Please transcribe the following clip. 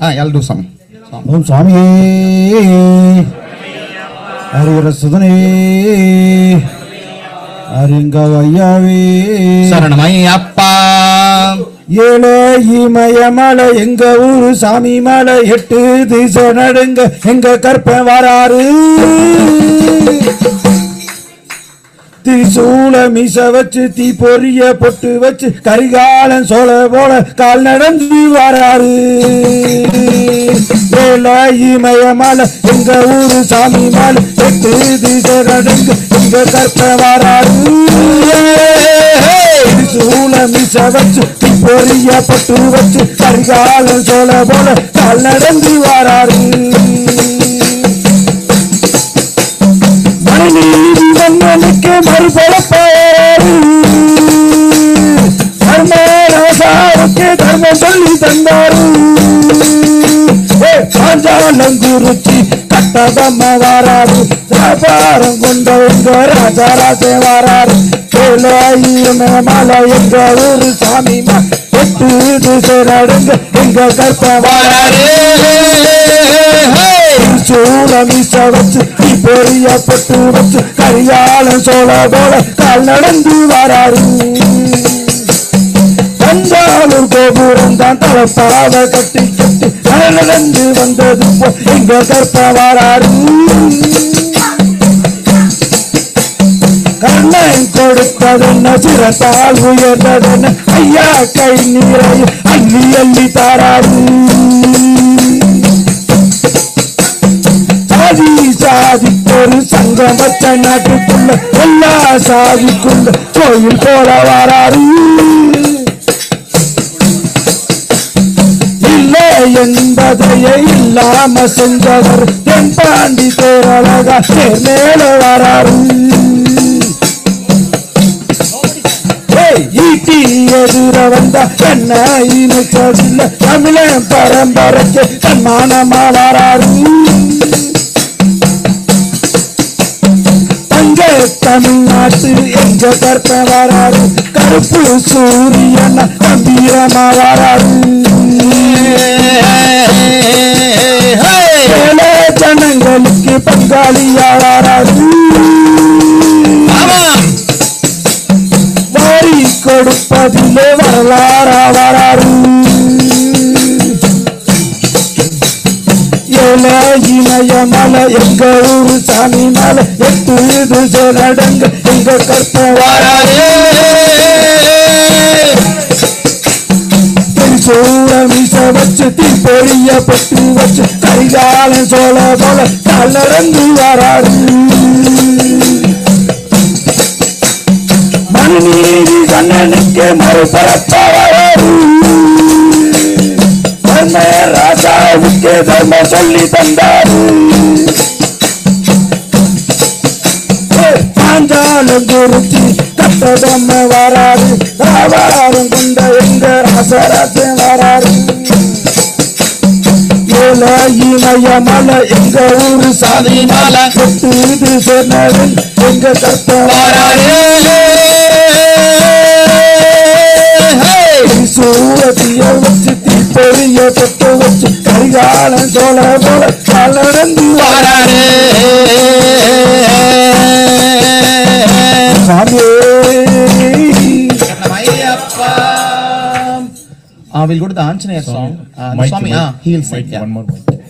Ah, I'll do some. song. ஓம் சுவாமியே ஹரிஹர சுதனே ஹரிங்காவ ஐயாவே சரணமையப்பா ஏழை இமயமலை எங்க ஊரு சாமி மலை எட்டு திசை நடுங்க எங்க கற்ப வராரு திரிசூல மீச வச்சு தீ பொரிய பொட்டு வச்சு கரிகாலன் சோழ போல கால் நடந்து வராரு ஏழை இமயமலை எங்க ஊரு சாமி மலை எட்டு திசை நடுங்க எங்க கற்ப வராரு சூழ மிச வச்சு பொரிய பட்டு வச்சு கரிகாலம் சோழ போல கால் நடந்து வாராரு மணிநீதி மன்னனுக்கு மறுபலப்பாரு தர்மராசாவுக்கு தர்மம் சொல்லி தந்தாரு பாஞ்சாலம் குறிச்சி கட்டதம்ம வாராரு வியாபாரம் கொண்டவங்க ராஜாராஜே வாராரு கேளாயுமே மலை எங்க ஊரு சாமி மா- எட்டு திசை நடுங்க எங்க கற்ப வாராரு சூழமிச வச்சு நீ பெரிய பட்டு வச்சு கரியாளம் சோழ போல கால் நடந்து வராரு தஞ்சாவூர் கோபுரம் தான் தலைப்பாவ கட்டி கட்டி நட நடந்து வந்தது போ எங்க கற்ப வராரு கண்ணன் கொடுத்ததென்ன சிரத்தால் உயர்ந்ததென்ன ஐயா கை நீரை அள்ளி அள்ளி தாராரு சாதி சாதிக்கொரு சங்கம் வச்ச நாட்டுக்குள்ள எல்லா சாதிக்குள்ள கோயில் போல வராரு இல்லை என்பதையே இல்லாம செஞ்சவர் தென் பாண்டி பேரழகா தேர் மேல வராரு ஏய், ஈட்டி எதிர வந்தா என்ன இணைச்சதில்லை தமிழன் பரம்பரைக்கு தன்மானமா வராரு தங்க தமிழ்நாட்டு எங்க கற்ப வராரு கருப்பு சூரியன் கம்பீரமா வராரு ஏழை ஜனங்களுக்கு பங்காளியா வராரு வாரி கொடுப்பதிலே வரலாறா வராரு ஏழை இமய மலை எங்க ஊரு சாமி மலை எட்டு திசை நடங்க எங்க கற்ப வராரு சூழ மீச வச்சு தீ பொரிய பட்டு வச்சு கரிகாலன் சோழ போல கால் நடந்து வராரு மனுநீதி கண்ணனுக்கு மறுபரப்பாரு தர்ம ராஜாவுக்கு தர்ம சொல்லி தந்தாரு பாஞ்சாலம் குறிச்சி கட்டதம்ம வராரு வியாபாரம் கொண்ட எங்க ராசராஜன் வராரு ஏழை இமய மலை எங்க ஊரு சாதி மலை கொட்டு திசை நடுங்க எங்க கற்ப வராரு சூரத்திய வச்சு தீ பெரிய தொட்டு வச்சு கரிகாலன் சோழ போல கால் நடந்து வராரு சாமியே Uh, we'll go to the Anjaneya song. Uh, Mic, Swami, mic, ah, he'll sing. mic, Yeah. One more mic.